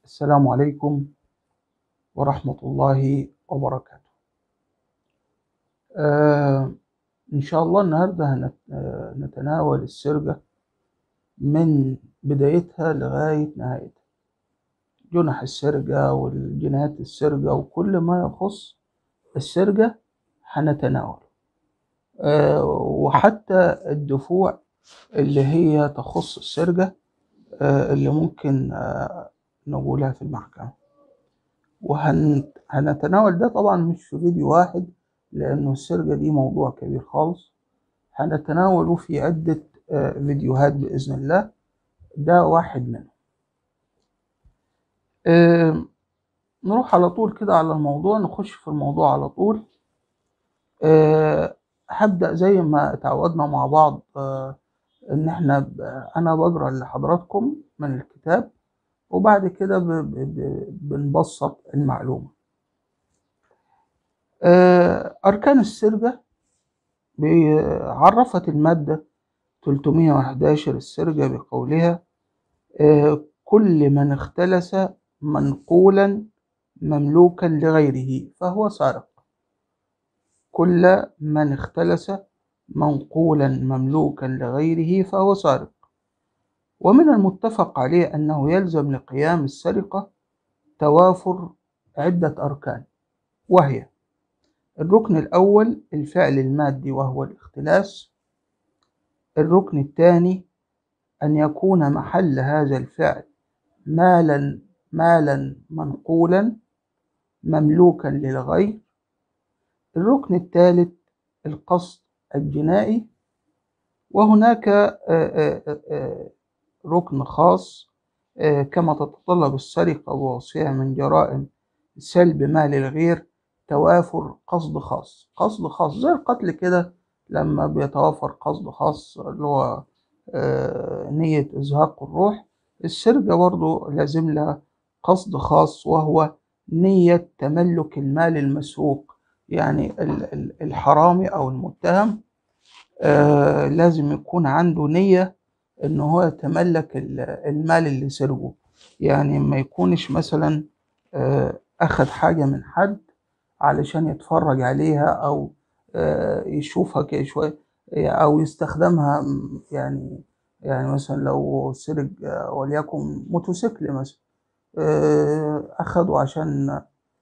السلام عليكم ورحمة الله وبركاته آه إن شاء الله النهاردة هنت- آه، نتناول السرجة من بدايتها لغاية نهايتها جنح السرجة والجنايات السرجة وكل ما يخص السرجة هنتناول آه وحتى الدفوع اللي هي تخص السرجة آه اللي ممكن آه نقولها في المحكمة وهنتناول ده طبعا مش في فيديو واحد لأنه السرقة دي موضوع كبير خالص هنتناوله في عدة آه، فيديوهات بإذن الله ده واحد منهم آه، نروح على طول كده على الموضوع نخش في الموضوع على طول آه، هبدأ زي ما اتعودنا مع بعض آه، إن إحنا ب- أنا بقرأ لحضراتكم من الكتاب وبعد كده ب- ب- ب- بنبسط المعلومة آه، أركان السرقة بي- عرفت المادة 311 السرقة بقولها آه، كل من اختلس منقولا مملوكا لغيره فهو سارق كل من اختلس منقولا مملوكا لغيره فهو سارق ومن المتفق عليه أنه يلزم لقيام السرقة توافر عدة أركان وهي الركن الأول الفعل المادي وهو الاختلاس الركن الثاني أن يكون محل هذا الفعل مالا مالا منقولا مملوكا للغير الركن الثالث القصد الجنائي وهناك آه، آه، آه، ركن خاص آه، كما تتطلب السرقة ووصفها من جرائم سلب مال الغير توافر قصد خاص قصد خاص زي القتل كده لما بيتوافر قصد خاص اللي هو آه، نية إزهاق الروح السرقة برضو لازم لها قصد خاص وهو نية تملك المال المسروق يعني ال- ال- الحرامي أو المتهم آه، لازم يكون عنده نية إن هو يتملك ال- المال اللي سرقه يعني ما يكونش مثلا آه، أخد حاجة من حد علشان يتفرج عليها أو آه، يشوفها كده شوية أو يستخدمها م- يعني يعني مثلا لو سرق آه، وليكن موتوسيكل مثلا آه، أخده عشان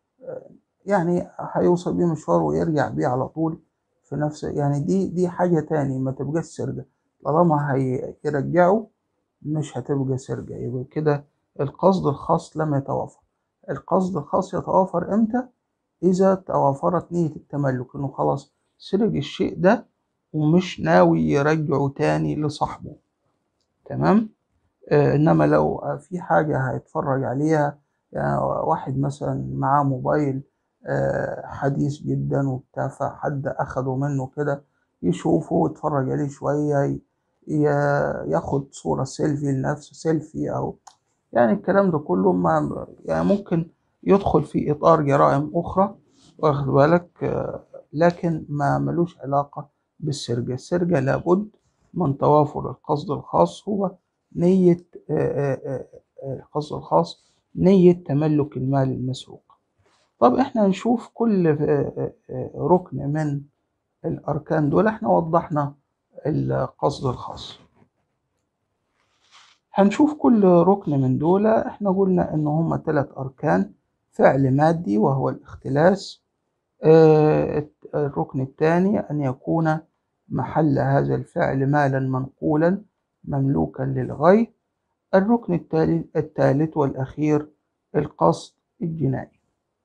يعني هيوصل بيه مشوار ويرجع بيه على طول في نفس يعني دي دي حاجة تاني ما تبقاش سرقة طالما هيرجعه مش هتبقى سرقة يبقى كده القصد الخاص لم يتوافر القصد الخاص يتوافر امتى إذا توافرت نية التملك إنه خلاص سرق الشيء ده ومش ناوي يرجعه تاني لصاحبه تمام آه، إنما لو في حاجة هيتفرج عليها يعني واحد مثلا معاه موبايل آه، حديث جدا وبتاع فحد أخده منه كده يشوفه ويتفرج عليه شوية ي- ي- ياخد صورة سيلفي لنفسه سيلفي أو يعني الكلام ده كله ما يعني ممكن يدخل في إطار جرائم أخرى واخد بالك آه، لكن ما ملوش علاقة بالسرقة السرقة لابد من توافر القصد الخاص هو نية آه، آه، آه، القصد الخاص نية تملك المال المسروق طب احنا نشوف كل آه، آه، آه، ركن من الأركان دول احنا وضحنا القصد الخاص هنشوف كل ركن من دول احنا قلنا ان هما ثلاث اركان فعل مادي وهو الاختلاس آه، الركن الثاني ان يكون محل هذا الفعل مالا منقولا مملوكا للغير الركن الثالث الثالث والاخير القصد الجنائي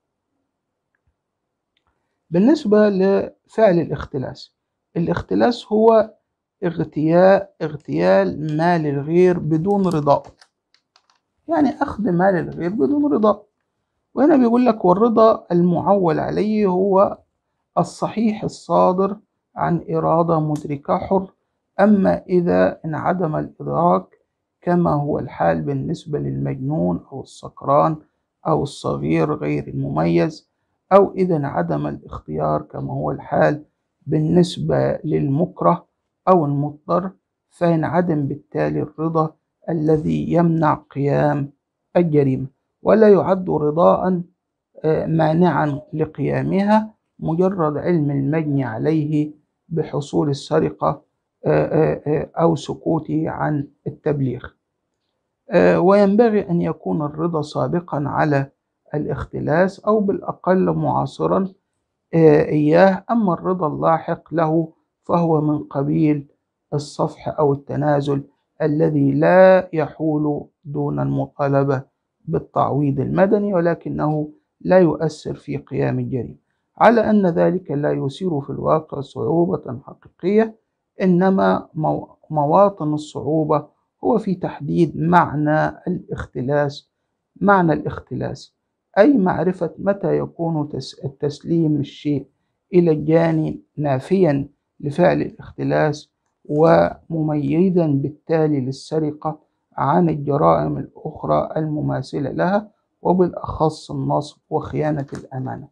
بالنسبة لفعل الاختلاس الاختلاس هو اغتيال اغتيال مال الغير بدون رضاه يعني أخذ مال الغير بدون رضاه وهنا بيقول لك والرضا المعول عليه هو الصحيح الصادر عن إرادة مدركة حر أما إذا انعدم الإدراك كما هو الحال بالنسبة للمجنون أو السكران أو الصغير غير المميز أو إذا انعدم الاختيار كما هو الحال بالنسبة للمكره أو المضطر فينعدم بالتالي الرضا الذي يمنع قيام الجريمة ولا يعد رضاء آه، مانعا لقيامها مجرد علم المجني عليه بحصول السرقة آه، آه، آه، أو سكوته عن التبليغ آه، وينبغي أن يكون الرضا سابقا على الاختلاس أو بالأقل معاصرا آه، إياه أما الرضا اللاحق له فهو من قبيل الصفح أو التنازل الذي لا يحول دون المطالبة بالتعويض المدني ولكنه لا يؤثر في قيام الجريمة على أن ذلك لا يثير في الواقع صعوبة حقيقية إنما مو- مواطن الصعوبة هو في تحديد معنى الاختلاس معنى الاختلاس أي معرفة متى يكون تس- التسليم الشيء إلى الجاني نافيا لفعل الاختلاس ومميزا بالتالي للسرقة عن الجرائم الأخرى المماثلة لها وبالأخص النصب وخيانة الأمانة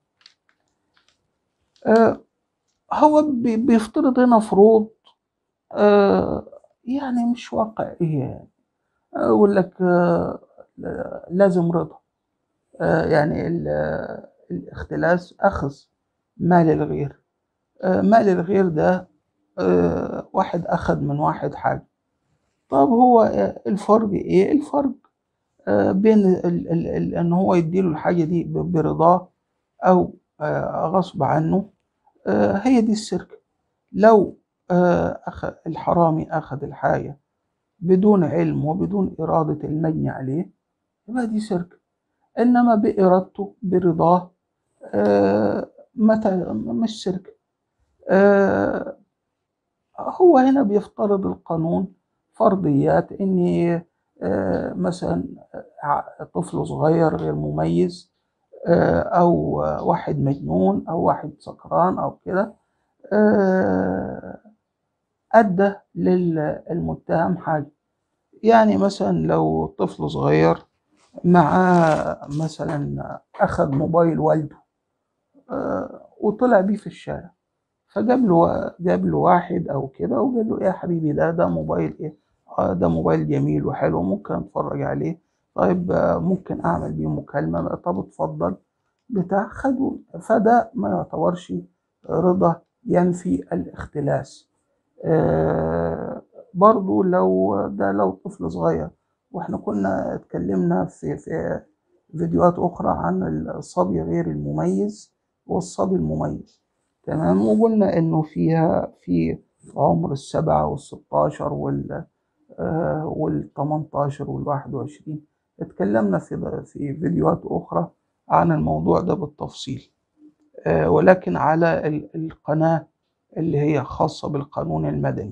آه، هو بي- بيفترض هنا فروض آه، يعني مش واقعية يعني أقول لك آه، لازم رضا آه، يعني ال- الاختلاس أخذ مال الغير آه، مال الغير ده آه، واحد أخذ من واحد حاجة طب هو آه، الفرق إيه؟ الفرق آه، بين ال- ال- ال- إن هو يديله الحاجة دي ب- برضاه أو آه، غصب عنه آه، هي دي السرقة لو آه، أخ- الحرامي أخذ الحاجة بدون علم وبدون إرادة المجني عليه يبقى دي سرقة إنما بإرادته برضاه آه، متى مش سرقة آه، هو هنا بيفترض القانون فرضيات إن آه، مثلا ع- طفل صغير غير مميز آه، أو آه، واحد مجنون أو واحد سكران أو كده آه، أدى للمتهم حاجة يعني مثلا لو طفل صغير معاه مثلا أخذ موبايل والده آه، وطلع بيه في الشارع فجاب له جاب له واحد او كده وقال له ايه يا حبيبي ده ده موبايل ايه اه ده موبايل جميل وحلو ممكن اتفرج عليه طيب آه، ممكن اعمل بيه مكالمة طب اتفضل بتاع خده فده ما يعتبرش رضا ينفي الاختلاس آه برضو لو ده لو طفل صغير واحنا كنا اتكلمنا في في فيديوهات اخرى عن الصبي غير المميز والصبي المميز تمام وقلنا انه فيها في عمر السبعة والستاشر وال آه، والتمنتاشر والواحد وعشرين اتكلمنا في في فيديوهات أخرى عن الموضوع ده بالتفصيل آه، ولكن على ال- القناة اللي هي خاصة بالقانون المدني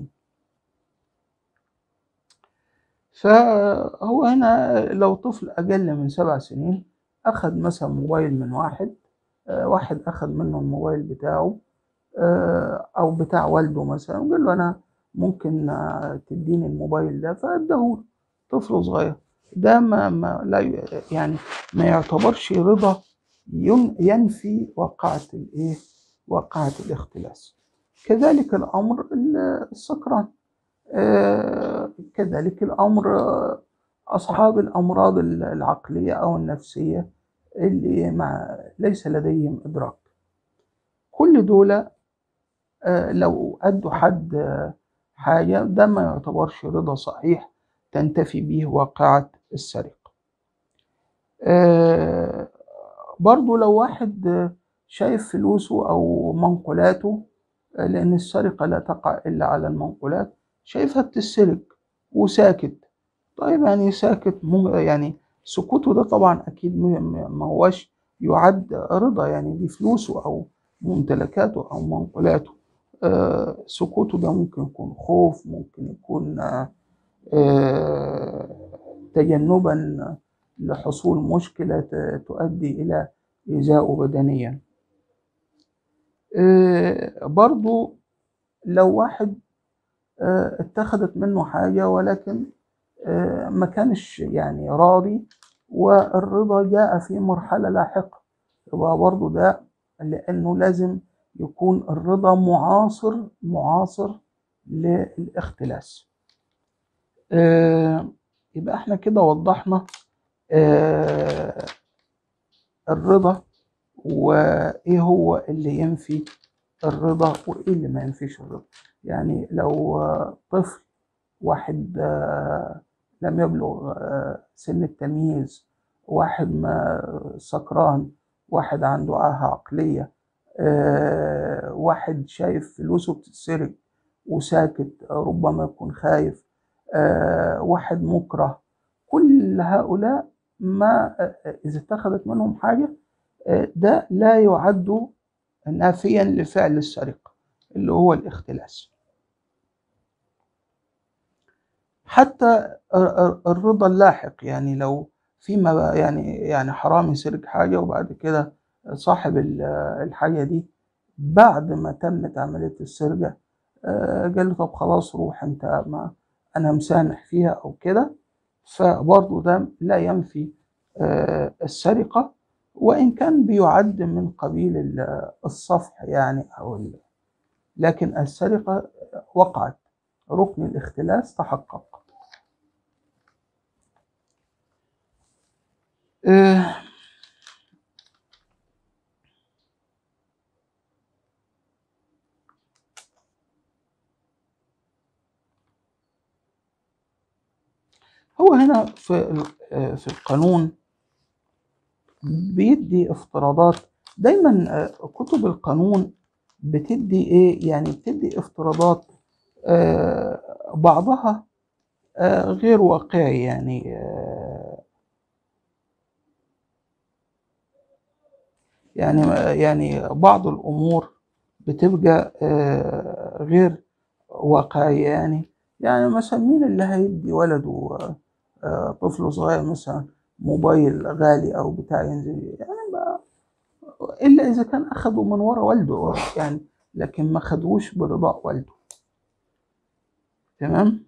فهو هنا لو طفل أقل من سبع سنين أخذ مثلا موبايل من واحد آه، واحد أخذ منه الموبايل بتاعه آه، أو بتاع والده مثلا وقال له أنا ممكن آه، تديني الموبايل ده فأداهوله طفل صغير ده ما, ما لا ي- يعني ما يعتبرش رضا ين- ينفي وقعة الإيه؟ وقعة الاختلاس كذلك الأمر ال- السكران آه، كذلك الأمر آه، أصحاب الأمراض ال- العقلية أو النفسية اللي مع ليس لديهم إدراك كل دول آه، لو أدوا حد آه، حاجة ده ما يعتبرش رضا صحيح تنتفي به واقعة السرقة آه، برضو لو واحد آه، شايف فلوسه أو منقولاته آه، لأن السرقة لا تقع إلا على المنقولات شايفها بتسرق وساكت طيب يعني ساكت مو- يعني سكوته ده طبعا أكيد م- م- ما هوش يعد رضا يعني دي فلوسه أو ممتلكاته أو منقولاته آه، سكوته ده ممكن يكون خوف ممكن يكون آه، آه، تجنبا لحصول مشكلة ت- تؤدي إلى إيذائه بدنيا آه، برضو لو واحد آه، اتخذت منه حاجة ولكن آه، ما كانش يعني راضي والرضا جاء في مرحلة لاحقة يبقى برضو ده لأنه لازم يكون الرضا معاصر معاصر للاختلاس آه، يبقى احنا كده وضحنا آه، الرضا وايه هو اللي ينفي الرضا وايه اللي ما ينفيش الرضا يعني لو آه، طفل واحد آه، لم يبلغ آه، سن التمييز واحد ما سكران واحد عنده عاهة عقلية آه، واحد شايف فلوسه بتتسرق وساكت ربما يكون خايف آه، واحد مكره كل هؤلاء ما آه، إذا اتخذت منهم حاجة آه، ده لا يعد نافيا لفعل السرقة اللي هو الاختلاس حتى الرضا اللاحق يعني لو فيما يعني يعني حرام يسرق حاجة وبعد كده صاحب ال- الحاجة دي بعد ما تمت عملية السرقة آه، قال له طب خلاص روح انت ما انا مسامح فيها او كده فبرضه ده لا ينفي آه، السرقة وإن كان بيعد من قبيل ال- الصفح يعني أو ال- لكن السرقة وقعت ركن الاختلاس تحقق آه، هو هنا في ال- آه، في القانون بيدي افتراضات دايما آه، كتب القانون بتدي ايه يعني بتدي افتراضات آه، بعضها آه، غير واقعي يعني آه، يعني يعني بعض الامور بتبقى آه، غير واقعية يعني يعني مثلا مين اللي هيدي ولده آه، آه، طفل صغير مثلا موبايل غالي او بتاع ينزل يعني ما الا اذا كان اخده من ورا والده يعني لكن ما خدوش برضاء والده تمام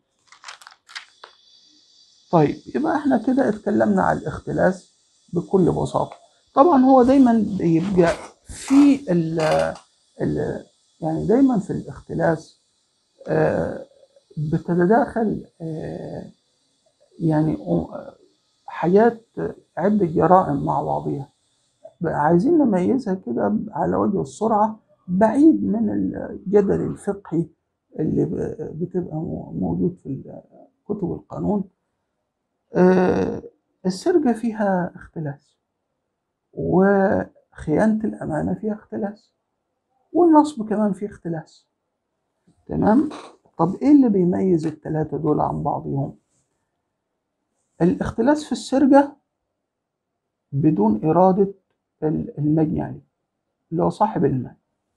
طيب يبقى احنا كده اتكلمنا على الاختلاس بكل بساطة طبعا هو دايما بيبقى في ال ال يعني دايما في الاختلاس آه، بتتداخل آه، يعني آه، حاجات عدة جرائم مع بعضها بقى عايزين نميزها كده على وجه السرعة بعيد من الجدل الفقهي اللي ب- بتبقى مو- موجود في كتب القانون آه، السرقة فيها اختلاس وخيانة الأمانة فيها اختلاس والنصب كمان فيه اختلاس تمام طب ايه اللي بيميز الثلاثة دول عن بعضهم الاختلاس في السرقة بدون إرادة ال- المجني عليه اللي هو صاحب المال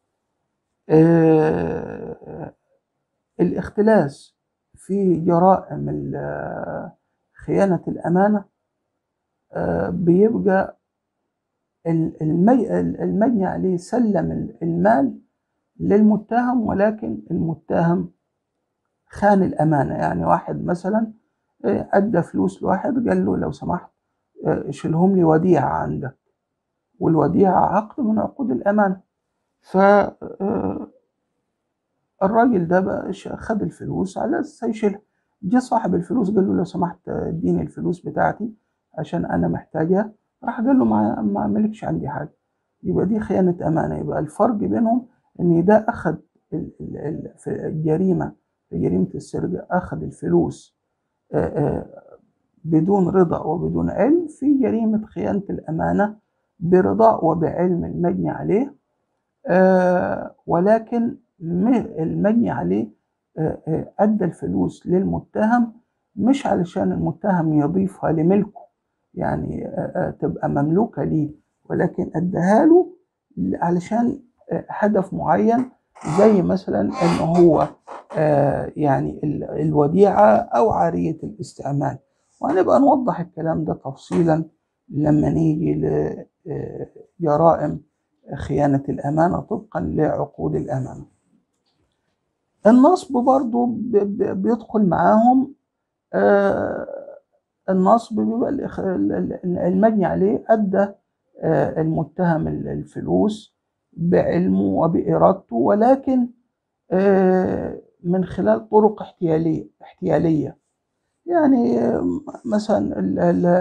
آه، الاختلاس في جرائم ال- خيانة الأمانة آه، بيبقى ال- المي- المجني عليه سلم المال للمتهم ولكن المتهم خان الأمانة يعني واحد مثلا آه، أدى فلوس لواحد قال له لو سمحت آه، شيلهم لي وديعة عندك والوديعة عقد من عقود الأمانة ف آه، الراجل ده بقى ش- خد الفلوس على أساس هيشيلها جه صاحب الفلوس قال له لو سمحت اديني الفلوس بتاعتي عشان أنا محتاجها راح قال له ما ما مالكش عندي حاجة يبقى دي خيانة أمانة يبقى الفرق بينهم إن ده أخد ال- ال- ال- في الجريمة في جريمة السرقة أخد الفلوس آه، آه، بدون رضا وبدون علم في جريمة خيانة الأمانة برضا وبعلم المجني عليه آه، ولكن م- المجني عليه آه، آه، أدى الفلوس للمتهم مش علشان المتهم يضيفها لملكه يعني آه، آه، تبقى مملوكة ليه ولكن أداها له علشان آه، هدف معين زي مثلا إن هو آه، يعني ال- الوديعة أو عارية الاستعمال وهنبقى نوضح الكلام ده تفصيلا لما نيجي لجرائم خيانة الأمانة طبقا لعقود الأمانة النصب برضو ب- ب- بيدخل معاهم آه، النصب بيبقى الإخ- ال- ال- المجني عليه أدى آه، المتهم ال- الفلوس بعلمه وبإرادته ولكن آه، من خلال طرق احتيالية احتيالية يعني آه، مثلا ال- ال-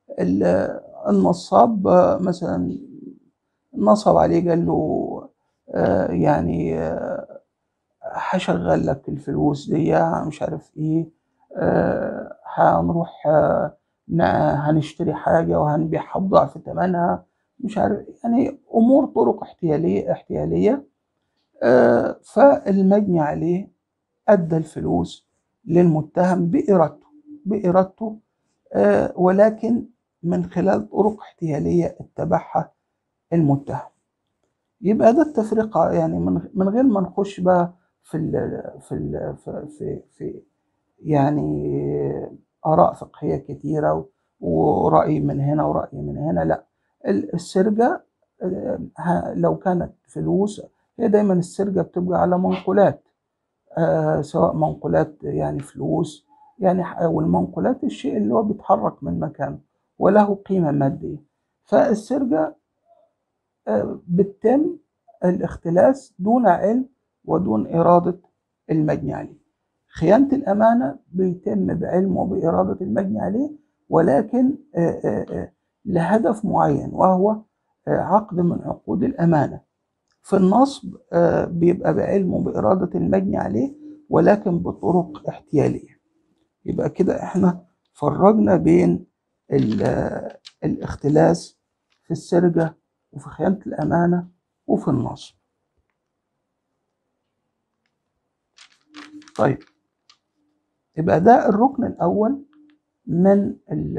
ال- النصاب آه، مثلا نصب عليه قال له آه، يعني آه، هشغل لك الفلوس دي مش عارف ايه آه، هنروح آه، ن- هنشتري حاجة وهنبيعها بضعف ثمنها مش عارف يعني أمور طرق احتيالية احتيالية آه، فالمجني عليه أدى الفلوس للمتهم بإرادته بإرادته آه، ولكن من خلال طرق احتيالية اتبعها المتهم يبقى ده التفرقة يعني من من غير ما نخش بقى في ال في ال في في, في يعني آراء فقهية كتيرة ورأي من هنا ورأي من هنا لا ال- السرقة آه، ه- لو كانت فلوس هي دايما السرقة بتبقى على منقولات آه، سواء منقولات يعني فلوس يعني ح- والمنقولات الشيء اللي هو بيتحرك من مكانه وله قيمة مادية فالسرقة آه، بتتم الاختلاس دون علم ودون إرادة المجني عليه خيانة الأمانة بيتم بعلم وبإرادة المجني عليه ولكن آه، آه، آه، لهدف معين وهو آه، عقد من عقود الأمانة في النصب آه، بيبقى بعلم وبإرادة المجني عليه ولكن بطرق احتيالية يبقى كده احنا فرجنا بين ال- آه، الاختلاس في السرقة وفي خيانة الأمانة وفي النصب طيب يبقى ده الركن الأول من ال-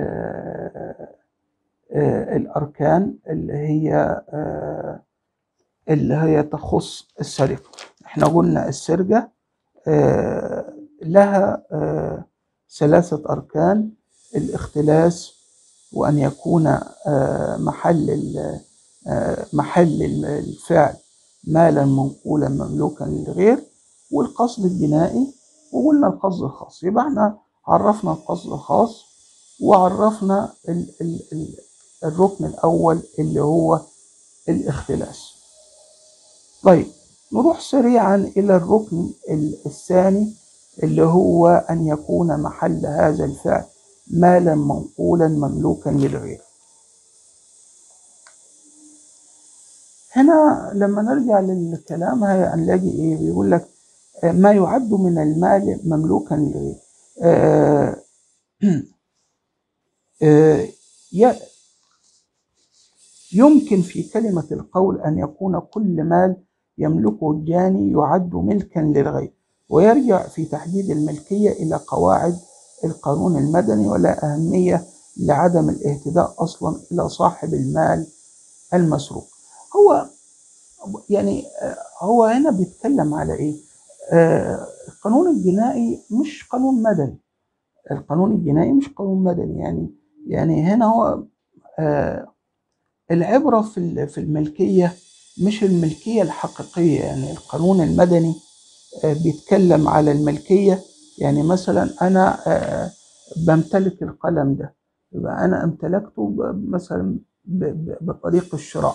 آه، الأركان اللي هي آه، اللي هي تخص السرقة احنا قلنا السرقة آه، لها آه، ثلاثة أركان الاختلاس وأن يكون آه، محل ال- آه، محل الفعل مالا منقولا مملوكا للغير والقصد الجنائي وقلنا القصد الخاص يبقى احنا عرفنا القصد الخاص وعرفنا ال ال ال الركن الأول اللي هو الاختلاس طيب نروح سريعا إلى الركن ال- الثاني اللي هو أن يكون محل هذا الفعل مالا منقولا مملوكا للغير هنا لما نرجع للكلام هنلاقي ايه بيقول لك آه، ما يعد من المال مملوكا للغير آه، آه، ي- يمكن في كلمة القول أن يكون كل مال يملكه الجاني يعد ملكا للغير ويرجع في تحديد الملكية إلى قواعد القانون المدني ولا أهمية لعدم الاهتداء أصلا إلى صاحب المال المسروق هو يعني آه، هو هنا بيتكلم على إيه آه، القانون الجنائي مش قانون مدني القانون الجنائي مش قانون مدني يعني يعني هنا هو آه، العبرة في ال- في الملكية مش الملكية الحقيقية يعني القانون المدني آه، بيتكلم على الملكية يعني مثلا أنا آه، بمتلك القلم ده يبقى أنا امتلكته ب- مثلا ب- ب- بطريق الشراء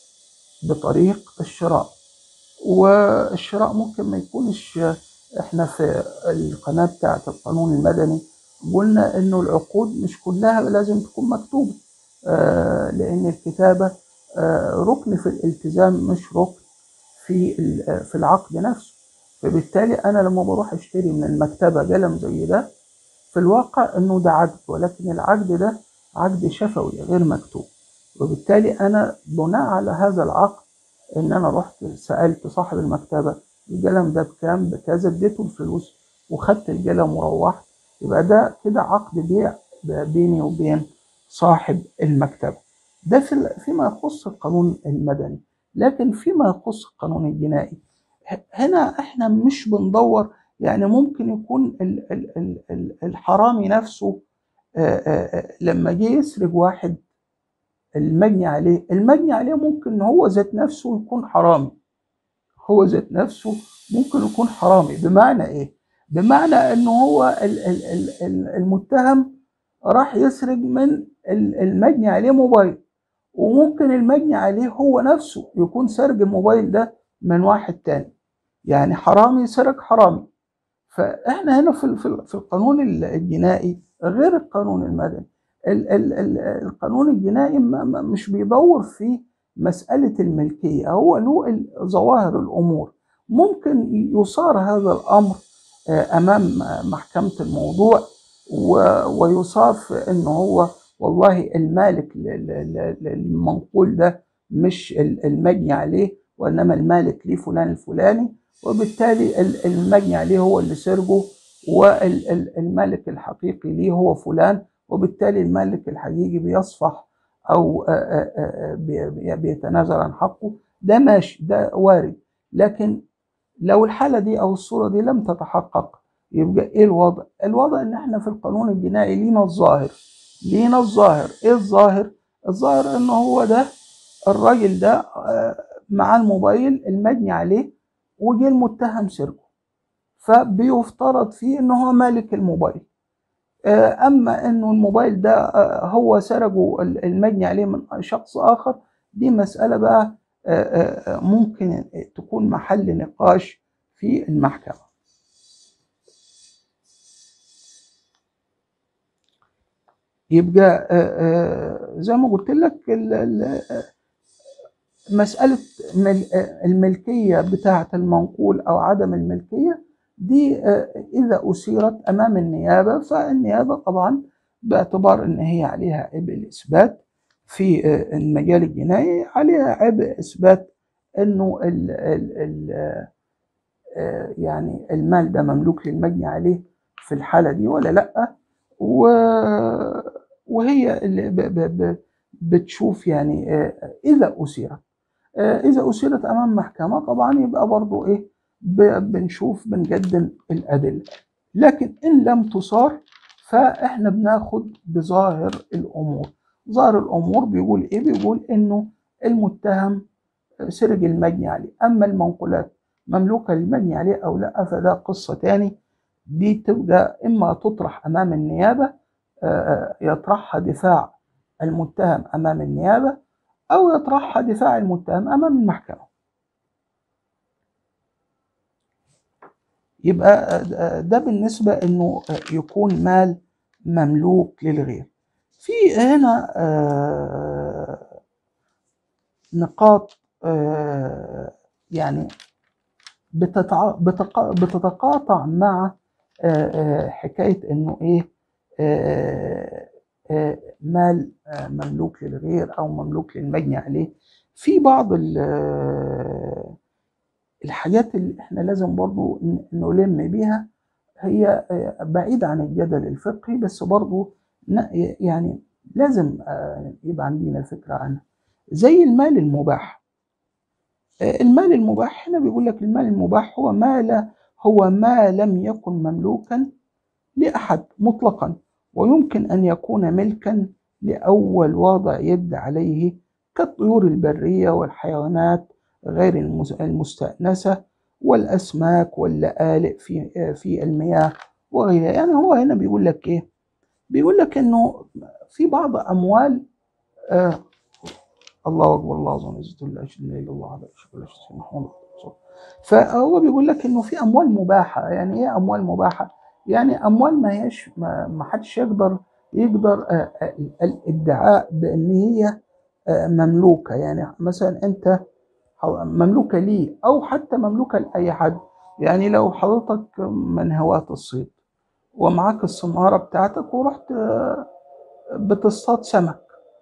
بطريق الشراء والشراء ممكن ما يكونش احنا في القناة بتاعة القانون المدني قلنا انه العقود مش كلها لازم تكون مكتوبة آه، لان الكتابة آه، ركن في الالتزام مش ركن في ال- في العقد نفسه فبالتالي انا لما بروح اشتري من المكتبة قلم زي ده في الواقع انه ده عقد ولكن العقد ده عقد شفوي غير مكتوب وبالتالي انا بناء على هذا العقد ان انا رحت سالت صاحب المكتبه القلم ده بكام بكذا اديته الفلوس وخدت القلم وروحت يبقى ده كده عقد بيع بيني وبين صاحب المكتبه ده في فيما يخص القانون المدني لكن فيما يخص القانون الجنائي ه- هنا احنا مش بندور يعني ممكن يكون ال- ال- ال- ال- الحرامي نفسه آه، آه، آه، لما جه يسرق واحد المجني عليه المجني عليه ممكن هو ذات نفسه يكون حرامي هو ذات نفسه ممكن يكون حرامي بمعنى ايه بمعنى انه هو ال- ال- ال- ال- المتهم راح يسرق من ال- المجني عليه موبايل وممكن المجني عليه هو نفسه يكون سرق الموبايل ده من واحد تاني يعني حرامي سرق حرامي فاحنا هنا في ال- في ال- في القانون الجنائي غير القانون المدني ال ال ال القانون الجنائي ما ما مش بيدور في مسألة الملكية هو له ال- ظواهر الأمور ممكن يصار هذا الأمر آه، أمام محكمة الموضوع و- ويصار في إنه هو والله المالك ل- ل- ل- للمنقول ده مش ال- المجني عليه وإنما المالك ليه فلان الفلاني وبالتالي ال- المجني عليه هو اللي سرقه والمالك الحقيقي ليه هو فلان وبالتالي المالك الحقيقي بيصفح او آه، آه، آه، بي- بي- بيتنازل عن حقه ده ماشي ده وارد لكن لو الحالة دي او الصورة دي لم تتحقق يبقى ايه الوضع؟ الوضع ان احنا في القانون الجنائي لينا الظاهر لينا الظاهر ايه الظاهر؟ الظاهر ان هو ده الراجل ده آه، معاه الموبايل المجني عليه وجه المتهم سرقه فبيفترض فيه ان هو مالك الموبايل آه، اما انه الموبايل ده آه، هو سرقه ال- المجني عليه من شخص اخر دي مسألة بقى آه، آه، آه، ممكن تكون محل نقاش في المحكمة يبقى آه، آه، زي ما قلت لك ال- ال- مسألة مل- آه، الملكية بتاعة المنقول أو عدم الملكية دي آه، إذا أثيرت أمام النيابة فالنيابة طبعا باعتبار إن هي عليها عبء الإثبات في آه، المجال الجنائي عليها عبء إثبات إنه ال ال ال آه، يعني المال ده مملوك للمجني عليه في الحالة دي ولا لأ و- وهي اللي ب- ب- ب- بتشوف يعني آه، إذا أثيرت آه، إذا أثيرت أمام محكمة طبعا يبقى برضو إيه ب- بنشوف بنقدم الأدلة لكن إن لم تصار فإحنا بناخد بظاهر الأمور ظاهر الأمور بيقول إيه بيقول إنه المتهم سرق المجني عليه أما المنقولات مملوكة للمجني عليه أو لا فده قصة تاني دي تبقى إما تطرح أمام النيابة آه، يطرحها دفاع المتهم أمام النيابة أو يطرحها دفاع المتهم أمام المحكمة يبقى آه، ده بالنسبة إنه آه، يكون مال مملوك للغير في هنا آه، نقاط آه، يعني بتتع... بتق... بتتقاطع مع آه، آه، حكاية إنه إيه آه، آه، مال آه، مملوك للغير أو مملوك للمجني عليه في بعض ال- آه، الحاجات اللي إحنا لازم برضو ن- نلم بيها هي آه، بعيدة عن الجدل الفقهي بس برضو ن- يعني لازم آه، يبقى عندنا فكرة عنها زي المال المباح آه، المال المباح هنا بيقول لك المال المباح هو ما لا هو ما لم يكن مملوكا لأحد مطلقا ويمكن أن يكون ملكا لأول واضع يد عليه كالطيور البرية والحيوانات غير المس- المستأنسة والأسماك واللآلئ في في المياه وغيرها يعني هو هنا بيقول لك إيه؟ بيقول لك إنه في بعض أموال آه الله أكبر الله أعظم عزة لا إله إلا الله على أشهد ولا شيء محمد رسول الله. فهو بيقول لك إنه في أموال مباحة يعني إيه أموال مباحة؟ يعني أموال ما هيش ما ما حدش يقدر يقدر آه، آه، الادعاء بأن هي آه، مملوكة يعني مثلا أنت حو- مملوكة ليه أو حتى مملوكة لأي حد يعني لو حضرتك من هواة الصيد ومعاك الصنارة بتاعتك ورحت آه، بتصطاد سمك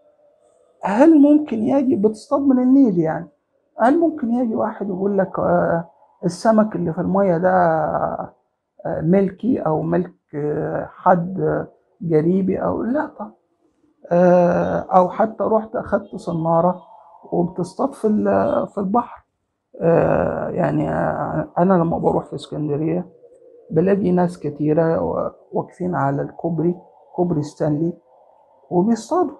هل ممكن يجي بتصطاد من النيل يعني هل ممكن يجي واحد يقول لك آه، السمك اللي في المية ده آه، ملكي أو ملك آه، حد آه، قريبي أو لا طبعا آه، أو حتى رحت أخدت صنارة وبتصطاد في ال- في البحر آه، يعني آه، أنا لما بروح في اسكندرية بلاقي ناس كتيرة واقفين على الكوبري كوبري ستانلي وبيصطادوا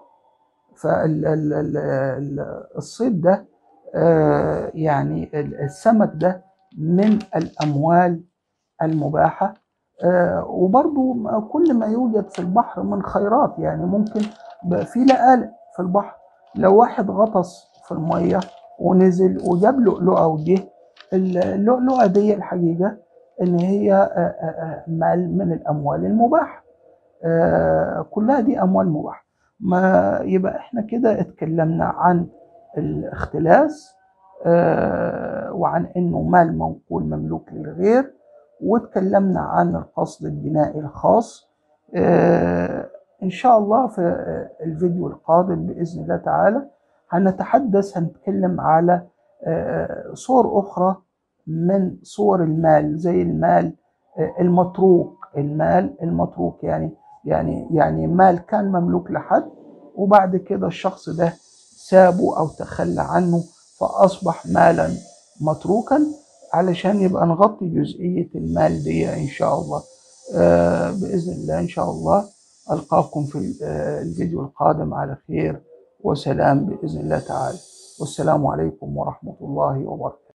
فالصيد ده آه، يعني ال- السمك ده من الأموال المباحة آه، وبرضو م- كل ما يوجد في البحر من خيرات يعني ممكن بقى في لآلئ في البحر لو واحد غطس في المية ونزل وجاب لؤلؤة وجه اللؤلؤة دي الحقيقة إن هي آه، آه، آه، مال من الأموال المباحة آه، كلها دي أموال مباحة ما يبقى احنا كده اتكلمنا عن الاختلاس آه، وعن انه مال منقول مملوك للغير واتكلمنا عن القصد الجنائي الخاص آه، ان شاء الله في آه، الفيديو القادم باذن الله تعالى هنتحدث هنتكلم على آه، صور اخرى من صور المال زي المال آه، المتروك المال المتروك يعني يعني يعني مال كان مملوك لحد وبعد كده الشخص ده سابه او تخلى عنه فاصبح مالا متروكا علشان يبقى نغطي جزئية المال دي ان شاء الله آه باذن الله ان شاء الله القاكم في آه، الفيديو القادم على خير وسلام باذن الله تعالى والسلام عليكم ورحمة الله وبركاته